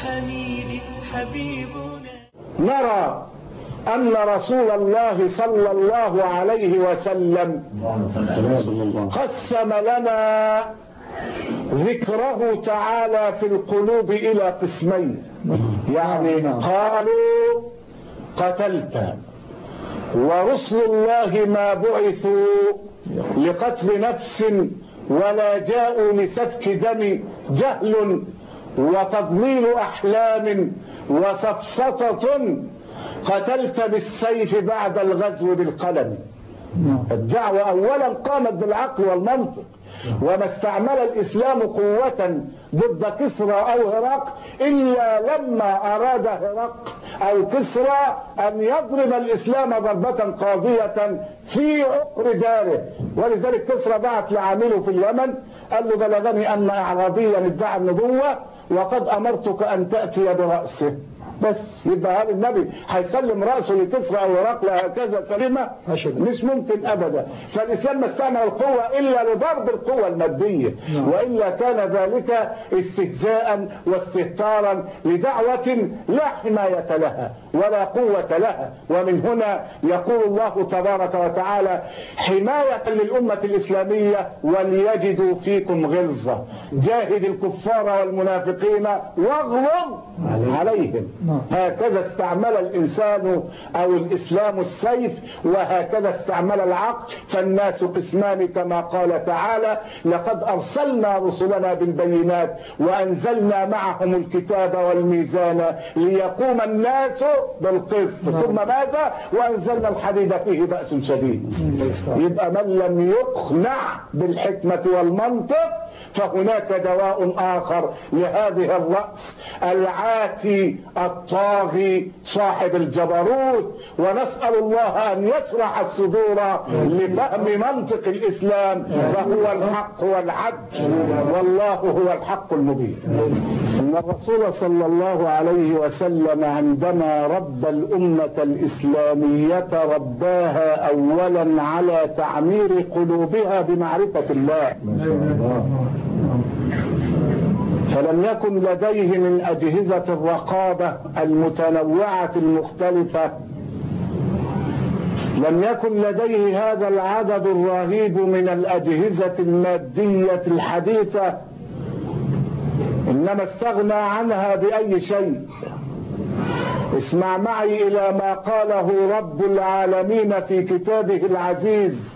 الحميد حبيبنا نرى أن رسول الله صلى الله عليه وسلم قسم لنا ذكره تعالى في القلوب إلى قسمين يعني قالوا قتلت ورسل الله ما بعثوا لقتل نفس ولا جاءوا لسفك دم جهل وتضليل أحلام وسفسطة قتلت بالسيف بعد الغزو بالقلم الدعوة أولا قامت بالعقل والمنطق وما استعمل الإسلام قوة ضد كسرى أو هرق إلا لما أراد هرق أو كسرى أن يضرب الإسلام ضربة قاضية في عقر داره ولذلك كسرى بعت لعامله في اليمن قال له بلغني أن أعرابيا ادعى النبوة وقد أمرتك أن تأتي برأسه بس يبقى هذا النبي هيسلم رأسه لكسرى أو هرقل هكذا سليمة مش ممكن أبدا فالإسلام ما استعمل القوة إلا لضرب القوة المادية وإلا كان ذلك استهزاء واستهتارا لدعوة لا حماية لها ولا قوة لها ومن هنا يقول الله تبارك وتعالى حماية للأمة الإسلامية وليجدوا فيكم غلظة جاهد الكفار والمنافقين واغلظ عليهم هكذا استعمل الإنسان أو الإسلام السيف وهكذا استعمل العقل فالناس قسمان كما قال تعالى لقد أرسلنا رسلنا بالبينات وأنزلنا معهم الكتاب والميزان ليقوم الناس بالقسط ثم ماذا وأنزلنا الحديد فيه بأس شديد يبقى من لم يقنع بالحكمة والمنطق فهناك دواء آخر لهذه الرأس العاتي الطاغي صاحب الجبروت ونسأل الله أن يشرح الصدور لفهم منطق الإسلام فهو الحق والعدل والله هو الحق المبين إن الرسول صلى الله عليه وسلم عندما رب الأمة الإسلامية رباها أولا على تعمير قلوبها بمعرفة الله فلم يكن لديه من أجهزة الرقابة المتنوعة المختلفة لم يكن لديه هذا العدد الرهيب من الأجهزة المادية الحديثة إنما استغنى عنها بأي شيء اسمع معي إلى ما قاله رب العالمين في كتابه العزيز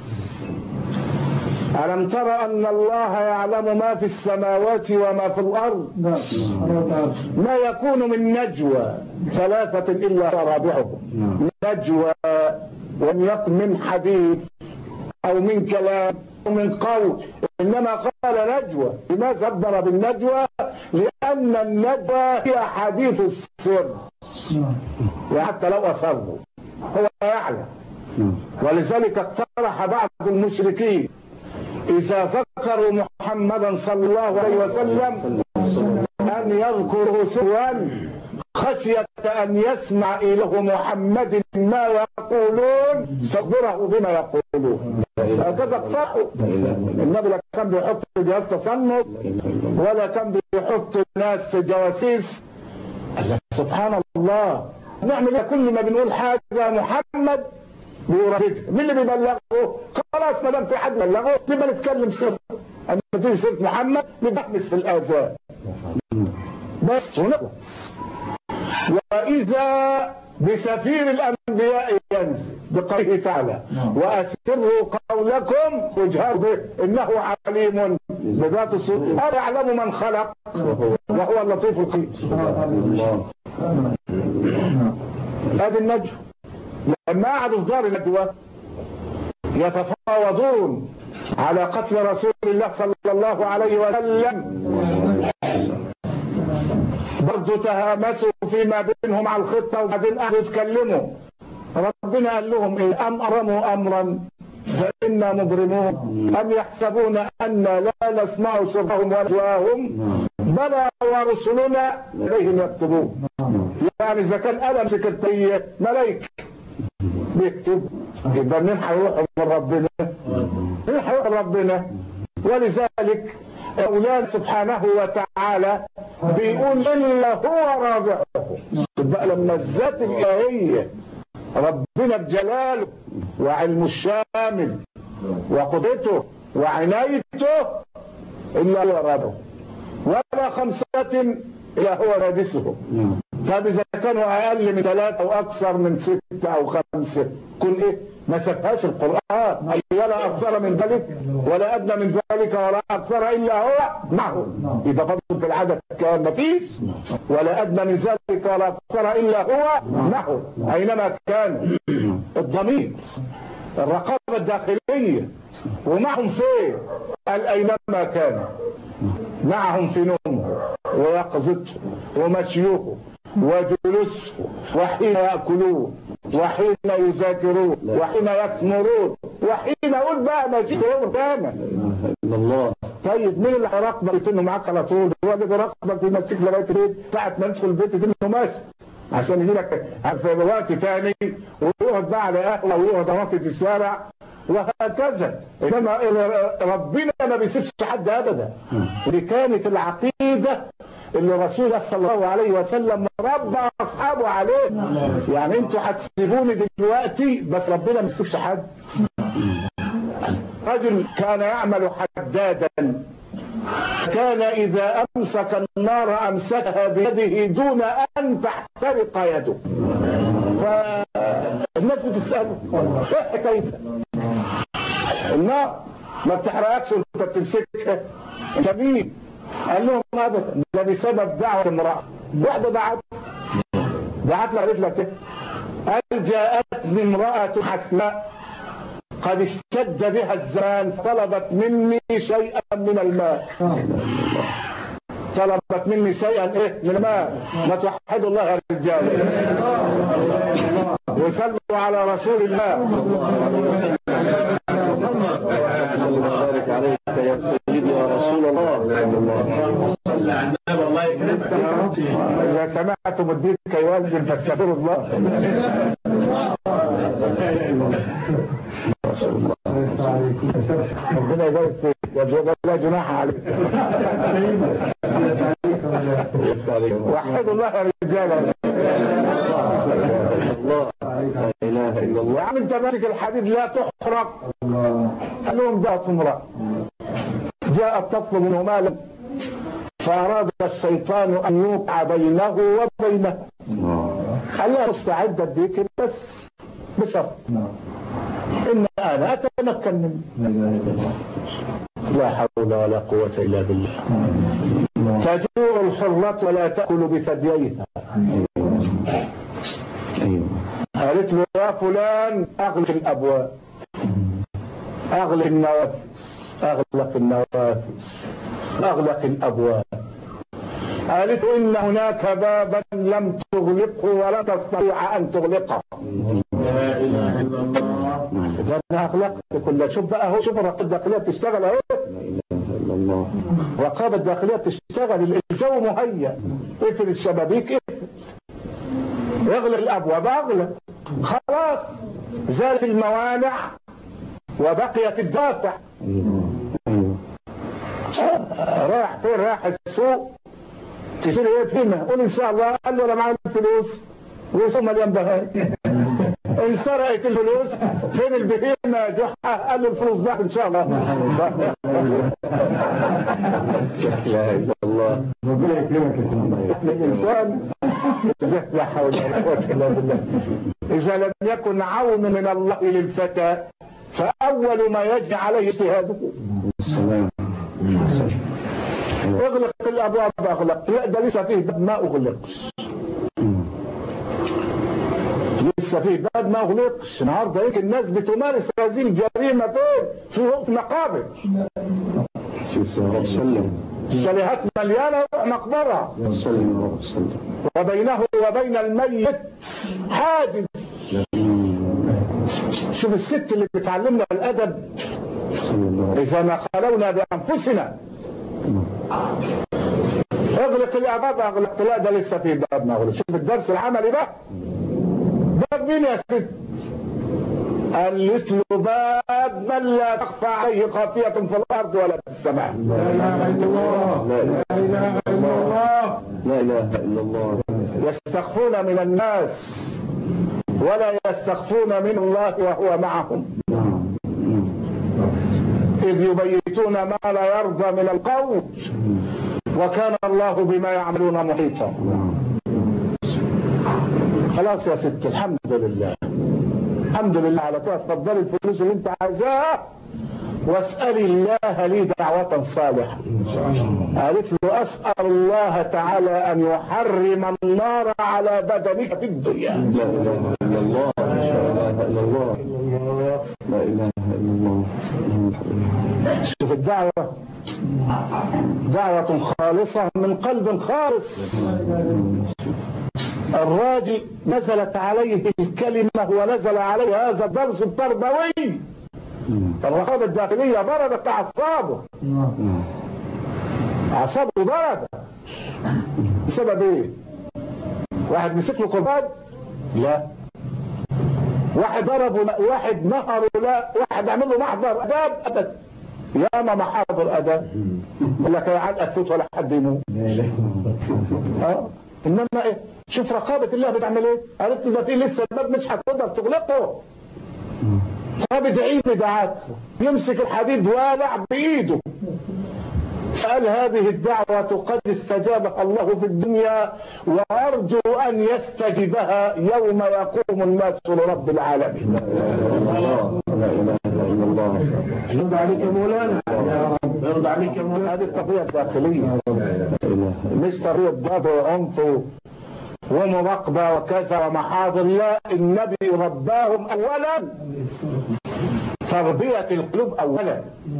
ألم تر أن الله يعلم ما في السماوات وما في الأرض ما يكون من نجوى ثلاثة إلا رابعهم نجوى وم يكن من حديث أو من كلام أو من قول إنما قال نجوى لماذا عبر بالنجوى لأن النجوى هي حديث السر وحتى لو أصروا هو يعلم ولذلك اقترح بعض المشركين إذا ذكروا محمدا صلى الله عليه وسلم أن يذكره سرا خشية أن يسمع إله محمد ما يقولون فاخبره بما يقولون هكذا اقترحوا النبي لا كان بيحط جهاز تصنف ولا كان بيحط ناس جواسيس سبحان الله نعمل كل ما بنقول حاجة محمد بيرددها مين اللي بيبلغه خلاص ما دام في حد بلغه يبقى نتكلم سر اما تيجي سيره محمد نبحث في الاذان بس ونخلص واذا بسفير الانبياء ينزل بقوله تعالى واسروا قولكم واجهروا به انه عليم بذات الصدور الا يعلم من خلق وهو اللطيف الخبير هذه النجم لما قعدوا في دار الندوة يتفاوضون على قتل رسول الله صلى الله عليه وسلم برضو تهامسوا فيما بينهم على الخطة وبعدين قعدوا يتكلموا ربنا قال لهم ايه ام ارموا امرا فإنا مجرمون أم يحسبون أن لا نسمع سرهم ونجواهم بلى ورسلنا إليهم يكتبون يعني إذا كان ألم سكرتية ملايك بيكتب يبقى منين هيروح من ربنا منين هيروح ربنا ولذلك أولاد سبحانه وتعالى بيقول الا هو رابعهم بقى لما الذات الالهيه ربنا بجلاله وعلمه الشامل وقدرته وعنايته الا هو رابعهم ولا خمسة إلا هو رادسهم طب إذا كانوا أقل من ثلاثة أو أكثر من ستة أو خمسة كل إيه ما سفهاش القرآن أي ولا أكثر من ذلك ولا أدنى من ذلك ولا أكثر إلا هو معه يبقى فضل في العدد كان مفيش ولا أدنى من ذلك ولا أكثر إلا هو معه أينما كان الضمير الرقابة الداخلية ومعهم فين قال أينما كان معهم في نومه ويقظته ومشيوه وجلوسه وحين يأكلون وحين يذاكرون وحين يثمرون وحين يقول بقى مجيء يوم كامل الله طيب مين اللي هيراقبك انه معاك على طول هو اللي بيراقبك ويمسك لغايه البيت ساعه ما يدخل البيت انه ماشي عشان يجي لك في وقت ثاني ويقعد بقى على قهوه ويقعد منطقه الشارع وهكذا انما ربنا ما بيسيبش حد ابدا ودي كانت العقيده اللي الرسول صلى الله عليه وسلم ربى اصحابه عليه يعني انتوا هتسيبوني دلوقتي بس ربنا ما يسيبش حد رجل كان يعمل حدادا كان إذا أمسك النار أمسكها بيده دون أن تحترق يده فالناس بتسأله ايه حكايتها النار ما بتحرقكش وانت بتمسكها انت مين قال لهم ابدا ده بسبب دعوه امراه واحده دعت دعت لها قالت لك قال جاءتني امراه حسناء قد اشتد بها الزمان طلبت مني شيئا من الماء طلبت مني شيئا ايه من الماء ما توحدوا الله يا رجال وصلوا على رسول الله صلى وبارك عليك يا سيدي يا رسول الله صلى على النبي الله يكرمك اذا سمعتم الدين يوزن فاستغفروا الله ربنا يبارك فيك ولا جناح عليك وحدوا الله يا رجال الله لا اله الا الله يا عم انت ماسك الحديد لا تحرق قال لهم جاءت امرأة جاءت تطلب منه مالا فأراد الشيطان أن يوقع بينه وبينه قال لها مستعد اديك بس بشرط إن أنا أتمكن منه لا حول ولا قوة إلا بالله تجوع الحرة ولا تأكل بثدييها ايوه قالت له يا فلان اغلق الابواب اغلق النوافذ اغلق النوافذ اغلق الابواب قالت ان هناك بابا لم تغلقه ولا تستطيع ان تغلقه لا اله الا الله اذا انا اغلقت كل شوف بقى اهو شوف الرقابه الداخليه بتشتغل اهو لا اله الا الله الرقابه الداخليه بتشتغل الجو مهيأ اقفل الشبابيك اقفل اغلق الابواب اغلق خلاص زالت الموانع وبقيت الدافع ايوه ايوه رايح فين رايح السوق تشتري ايه هنا قول ان شاء الله قال له انا معايا الفلوس وسوق مليان بهاي انسرقت الفلوس فين البهيمه يا جحا قال له الفلوس ضاعت ان شاء الله لا اله الا الله ربنا يكرمك يا الانسان لا حول ولا قوه الا بالله اذا لم يكن عون من الله للفتى فاول ما يجري عليه اجتهاده السلام اغلق الابواب اغلق لا ده لسه فيه باب ما اغلقش لسه فيه باب ما اغلقش النهارده يمكن الناس بتمارس هذه الجريمه فين؟ في في مقابر وسلم الشاليهات مليانه مقبره وسلم يا رب وسلم وبينه وبين الميت حاجز شوف الست اللي بتعلمنا الادب صلى الله عليه اذا ما خلونا بانفسنا اغلق الابواب اغلق لا ده لسه في باب ما اغلق شوف الدرس العملي ده باب مين يا ست المثل باب من لا تخفى عليه خافية في الأرض ولا في السماء لا اله الا الله لا اله الا الله لا إله إلا الله يستخفون من الناس ولا يستخفون من الله وهو معهم إذ يبيتون ما لا يرضى من القول وكان الله بما يعملون محيطا خلاص يا ست الحمد لله الحمد لله على كده تفضلي الفلوس اللي انت عايزاها واسألي الله لي دعوة صالحة قالت له أسأل الله تعالى أن يحرم النار على بدنك في الدنيا لا إله إلا الله لا إله إلا الله لا إله إلا الله شوف الدعوة دعوة خالصة من قلب خالص الراجل نزلت عليه الكلمة ونزل عليه هذا الدرس التربوي الرقابة الداخلية ضربت أعصابه أعصابه ضربت بسبب إيه؟ واحد مسك له كرباج؟ لا واحد ضربه لا واحد نهره لا واحد عمل له محضر أداب أبدا ياما محاضر أداب يقول لك يا عاد أتفوت ولا حد يموت اه انما ايه شوف رقابة الله بتعمل ايه قالت له ده في لسه الباب مش هتقدر تغلقه طب ادعي لي دعاته يمسك الحديد والع بايده قال هذه الدعوة قد استجابها الله في الدنيا وأرجو أن يستجيبها يوم يقوم الناس لرب العالمين لا إله إلا الله يرضى عليك يا مولانا يا رب يرضى عليك يا مولانا هذه التقوية الداخلية لا إله مش طريقة ضرب وعنف ومراقبة وكذا ومحاضر لا النبي رباهم أولا تربية القلوب أولا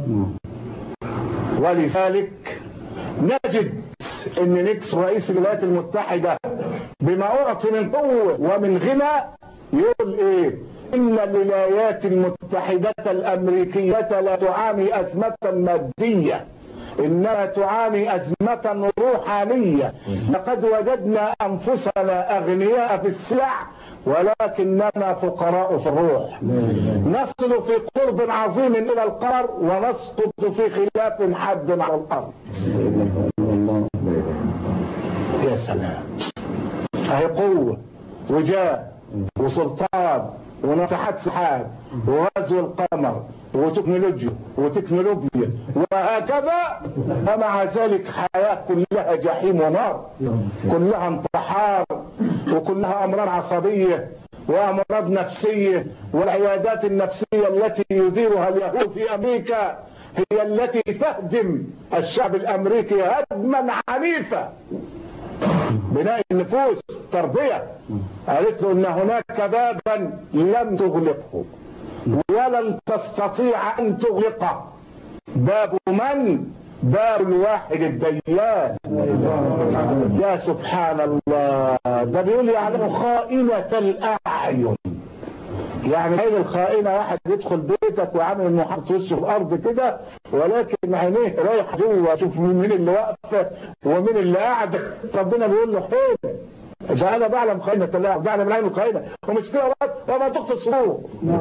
ولذلك نجد ان نيكس رئيس الولايات المتحدة بما اعطي من قوة ومن غنى يقول ايه ان الولايات المتحدة الامريكية لا تعاني ازمة مادية انها تعاني ازمة روحانية لقد وجدنا انفسنا اغنياء في السلع ولكننا فقراء في الروح نصل في قرب عظيم الى القمر ونسقط في خلاف حد على الارض لا إله إلا الله يا سلام اهي قوة وجاه وسلطان ونصحات سحاب وغزو القمر وتكنولوجيا وتكنولوجيا وهكذا ومع ذلك حياة كلها جحيم ونار كلها انتحار وكلها امراض عصبية وامراض نفسية والعيادات النفسية التي يديرها اليهود في امريكا هي التي تهدم الشعب الامريكي هدما عنيفا بناء النفوس تربية قالت له ان هناك بابا لم تغلقه ولن تستطيع ان تغلقه باب من باب الواحد الديان يا سبحان الله ده بيقول يعلم خائنة الاعين يعني عين الخائنة واحد يدخل بيتك وعامل انه حاطط وشه في الارض كده ولكن عينيه رايح جوه شوف مين اللي واقفه ومين اللي قاعد ربنا بيقول له حين ده انا بعلم خائنة الله بعلم العين الخائنة ومش كده بس وما تخفي الصدور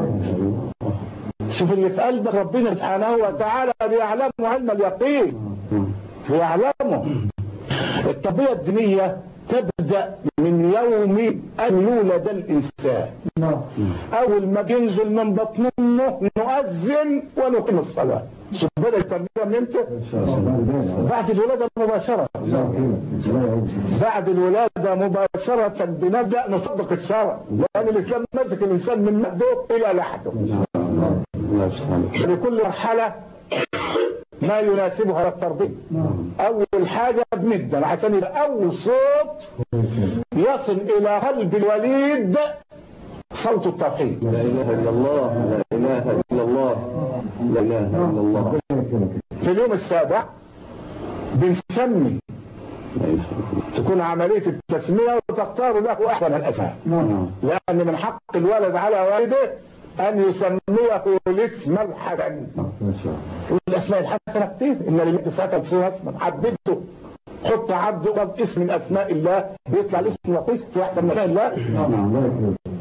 شوف اللي في قلبك ربنا سبحانه وتعالى بيعلمه علم اليقين بيعلمه التربية الدينية تبدأ من يوم أن يولد الإنسان أول ما ينزل من بطن أمه نؤذن ونقيم الصلاة شوف بدأ التربية من امتى؟ بعد الولادة مباشرة بعد الولادة مباشرة بنبدأ نصدق الشرع لأن الإسلام ماسك الإنسان من مهده إلى لحده الله سبحانه لكل مرحلة ما يناسبها التربية أول حاجة بنبدأ عشان يبقى أول صوت يصل إلى قلب الوليد صوت التوحيد لا إله إلا الله لا إله إلا الله لا إله إلا الله في اليوم السابع بنسمي لا إله إلا الله تكون عملية التسمية وتختار له أحسن الأسماء لأن من حق الولد على والده أن يسميه الاسم الحسن والأسماء الحسنة كتير إن لله تسعة وتسعين اسما عدده حط عبد اسم من أسماء الله بيطلع الاسم لطيف في أحسن من أسماء الله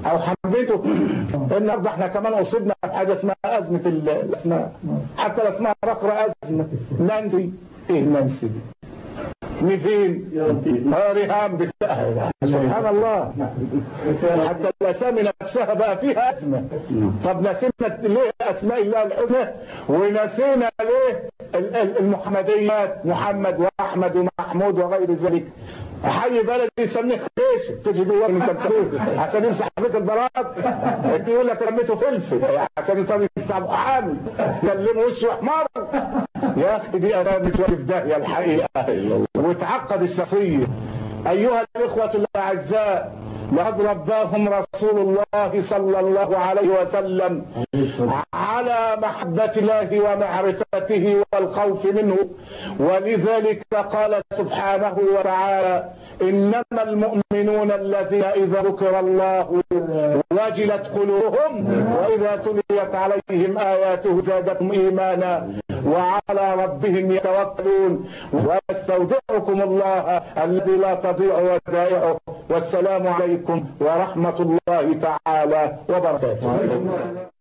او حبيته النهارده احنا كمان اصبنا بحاجه اسمها ازمه الاسماء حتى الاسماء الاخرى ازمه نانسي ايه نانسي دي من فين؟ اه ريهام بتاعها سبحان الله حتى الاسامي نفسها بقى فيها ازمه طب نسينا ليه اسماء الله الحسنى ونسينا ليه المحمديات محمد واحمد ومحمود وغير ذلك حي بلد يسميه خيش تجي جوه من تمثيل عشان يمسح بيت البراءات يقول لك رميته فلفل عشان يطلع يستعب حامل كلمه وشه حمار يا اخي دي امامي في داهيه الحقيقه وتعقد الشخصيه ايها الاخوه الاعزاء لقد رباهم رسول الله صلى الله عليه وسلم على محبة الله ومعرفته والخوف منه ولذلك قال سبحانه وتعالى إنما المؤمنون الذين إذا ذكر الله وجلت قلوبهم وإذا تليت عليهم آياته زادتهم إيمانا وعلى ربهم يتوكلون واستودعكم الله الذي لا تضيع ودائعه والسلام عليكم ورحمة الله تعالى وبركاته